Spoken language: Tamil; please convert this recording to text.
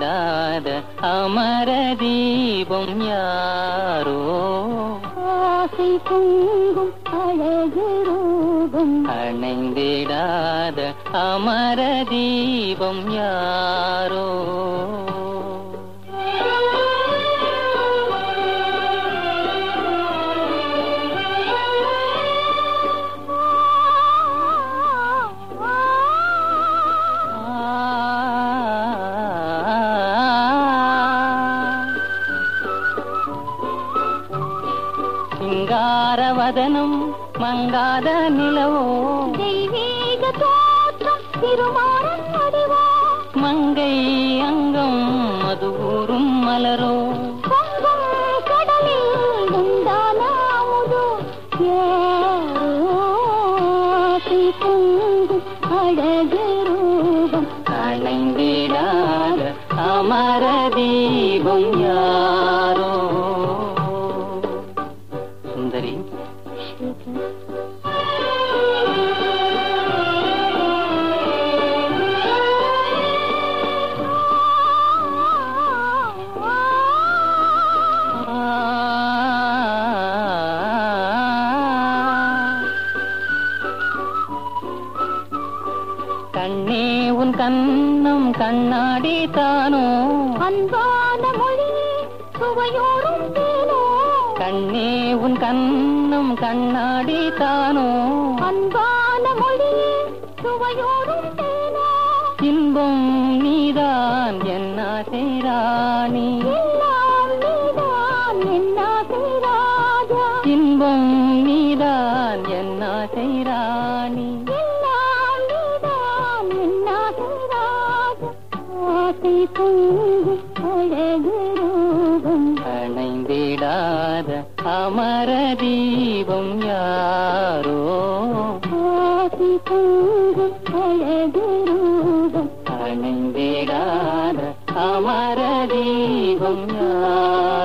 அணைந்திடாத அமர தீபம் யாரோ ஆசை பொங்கும் அழகு ரூபம் அணைந்திடாத அமர தீபம் யாரோ சிங்காரவதனம் மங்காத நிலவோ தெய்வீக தோற்றம் திருமாறன் வடிவோ மங்கை அங்கம் மதுவூரும் மலரோ பொங்கும் கடலில் உண்டான அமுதோ யாரோ ஆசை பொங்கும் அழகு ரூபம் அணைந்திடாத அமர தீபம் யாரோ சுந்தரி கண்ணே உன் கண்ணம் கண்ணாடி தானோ அன்பான மொழி சுவையோரும் தேனோ கண்ணே உன் கண்ணம் கண்ணாடி தானோ அன்பான மொழி சுவையோரும் தேனோ இன்பம் நீதான் என்ன செய்ராணி எல்லாம் நீதான் என்னாசை ராஜா இன்பம் நீதான் என்ன செய்ராணி எல்லாம் நீதான் என்னாசை ராஜா ஆசை பொங்கும் அழகு ரூபம் அணைந்திடாத அமர தீபம் யாரோ ஆசை பொங்கும் அழகு ரூபம் அணைந்திடாத அமர தீபம் யாரோ